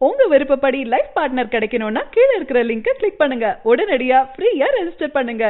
உங்க விருப்பப்படி life partner கிடைக்கணும்னா கீழ இருக்கிற லிங்கை கிளிக் பண்ணுங்க உடனடியா ஃப்ரீயா ரெஜிஸ்டர் பண்ணுங்க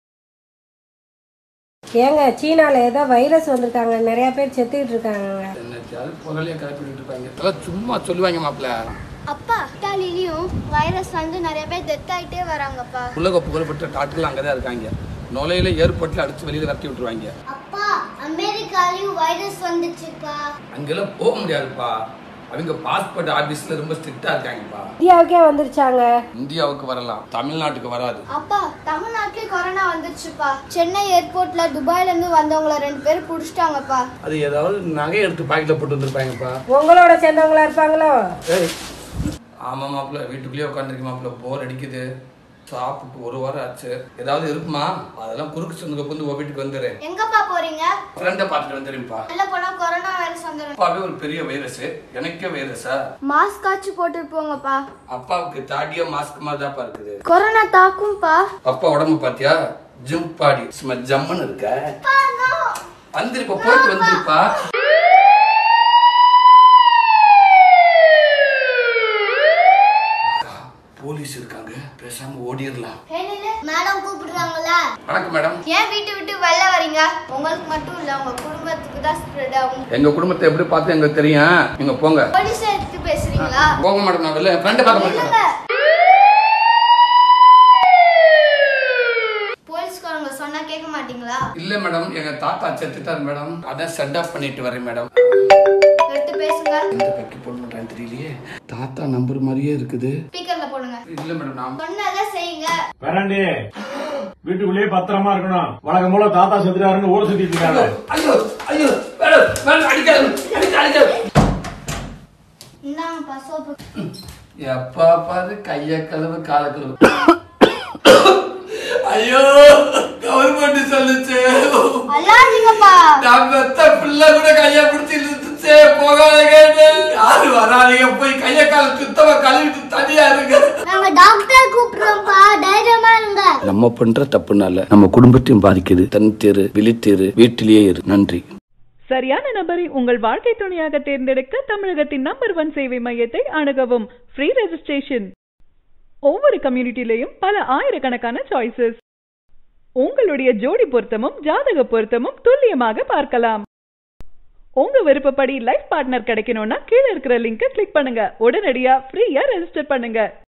ஏங்க சீனால ஏதோ வைரஸ் வந்திருக்காங்க நிறைய பேர் செத்துக்கிட்டு இருக்காங்க என்னத்தையாவது புகழையே கிளப்பிட்டு இருப்பாங்க இதெல்லாம் சும்மா சொல்லுவாங்க மாப்பிள்ள அப்பா இட்டாலிலையும் வைரஸ் வந்து நிறைய பேர் டெத் ஆயிட்டே வராங்கப்பா உலக புகழ்பெற்ற டாக்டர்கள் அங்கே தான் இருக்காங்க நுழையில ஏர்போர்ட்டில் அடிச்சு வெளியில விரட்டி விட்டுருவாங்க அப்பா அமெரிக்காலையும் வைரஸ் வந்துச்சுப்பா அங்கெல்லாம் போக முடியாதுப்பா அவங்க பாஸ்போர்ட் ஆபீஸ்ல ரொம்ப ஸ்ட்ரிக்டா இருக்காங்கப்பா இந்தியாவுக்கே வந்துருச்சாங்க இந்தியாவுக்கு வரலாம் தமிழ்நாட்டுக்கு வராது அப்பா தமிழ்நாட்டிலே கொரோனா வந்துருச்சுப்பா சென்னை ஏர்போர்ட்ல துபாயில இருந்து வந்தவங்கள ரெண்டு பேர் புடிச்சிட்டாங்கப்பா அது ஏதாவது நகை எடுத்து பாக்கெட்ல போட்டு வந்திருப்பாங்கப்பா உங்களோட சேர்ந்தவங்களா இருப்பாங்களோ ஏய் ஆமா மாப்பிள்ள வீட்டுக்குள்ளேயே உட்காந்துருக்கு மாப்பிள்ள போர் அடிக்குது சாப்பிட்டு ஒரு வாரம் ஆச்சு ஏதாவது இருக்குமா அதெல்லாம் குறுக்கு சொந்தக்கு வந்து உன் வீட்டுக்கு வந்துடு எங்கப்பா போறீங்க ஃப்ரெண்டை பார்த்துட்டு வந்துடும்ப்பா உள்ள போனா கொரோனா வைரஸ் வந்துடும் அப்பாவே ஒரு பெரிய வைரஸ் எனக்கே வைரஸா மாஸ்க் ஆச்சு போட்டுட்டு போங்கப்பா அப்பாவுக்கு தாடியா மாஸ்க் மாதிரி தான்ப்பா இருக்குது கொரோனா தாக்கும்பா அப்பா உடம்பு பாத்தியா ஜிம் பாடி சும்மா ஜம்முன்னு இருக்க வந்துருப்பா போயிட்டு வந்துருப்பா அக்கா, போலீஸ் இருக்காங்க பேசாம ஓடிடலாம் மேடம் கூப்பிடுறாங்கல்ல வணக்கம் மேடம் ஏன் வீட்டு விட்டு வெளில வரீங்க உங்களுக்கு மட்டும் இல்ல உங்க குடும்பத்துக்கு தான் ஸ்ப்ரெட் ஆகும் எங்க குடும்பத்தை எப்படி பார்த்து எங்களுக்கு தெரியும் நீங்க போங்க போலீஸ் எடுத்து பேசுறீங்களா போங்க மேடம் நான் வெளில என் ஃப்ரெண்டை பார்க்க இல்லங்க மாட்டேன் போலீஸ்காரங்க சொன்னா கேட்க மாட்டீங்களா இல்ல மேடம் எங்க தாத்தா செத்துட்டாரு மேடம் அதான் செட் ஆஃப் பண்ணிட்டு வரேன் மேடம் எடுத்து பேசுங்க எந்த பக்கி போன் பண்றேன்னு தெரியலையே தாத்தா நம்பர் மாதிரியே இருக்குது ஸ்பீக்கர்ல போடுங்க இல்ல மேடம் நான் சொன்னதை செய்யுங்க பேராண்டி வீட்டுக்குள்ளேயே பத்திரமா இருக்கணும் வழக்கம் போல தாத்தா செத்துட்டாருன்னு ஊரை சுத்திட்டு இருக்காங்க ஐயோ ஐயோ மேடம் மேடம் அடிக்காது அடிக்க அடிக்காது இந்தாங்கப்பா சோப்பு எப்பா பாரு கைய கழுவு கால கழுவு ஐயோ கவர்மெண்ட் சொல்லுச்சு அல்லாதீங்கப்பா நான் பெத்த பிள்ளை கூட கைய பிடிச்சி இழுத்துச்சு போகாதீங்க யாரு வராதீங்க போய் கைய கால சுத்தமா கழுவிட்டு தனியா இருங்க நாங்க டாக்டர் கூப்பிடுறோம்ப்பா தைரியமா இருங்க நம்ம பண்ற தப்புனால நம்ம குடும்பத்தையும் பாதிக்குது தன் தேரு விழித்தேரு வீட்டிலேயே இரு நன்றி சரியான நபரை உங்கள் வாழ்க்கை துணையாக தேர்ந்தெடுக்க தமிழகத்தின் நம்பர் ஒன் சேவை மையத்தை அணுகவும் ஃப்ரீ ரெஜிஸ்ட்ரேஷன் ஒவ்வொரு கம்யூனிட்டிலையும் பல ஆயிரக்கணக்கான சாய்ஸஸ் உங்களுடைய ஜோடி பொருத்தமும் ஜாதக பொருத்தமும் துல்லியமாக பார்க்கலாம் உங்க விருப்பப்படி லைஃப் பார்ட்னர் கிடைக்கணும்னா கீழ இருக்கிற லிங்கை கிளிக் பண்ணுங்க உடனடியா ஃப்ரீயா ரெஜிஸ்டர் பண்ணுங்க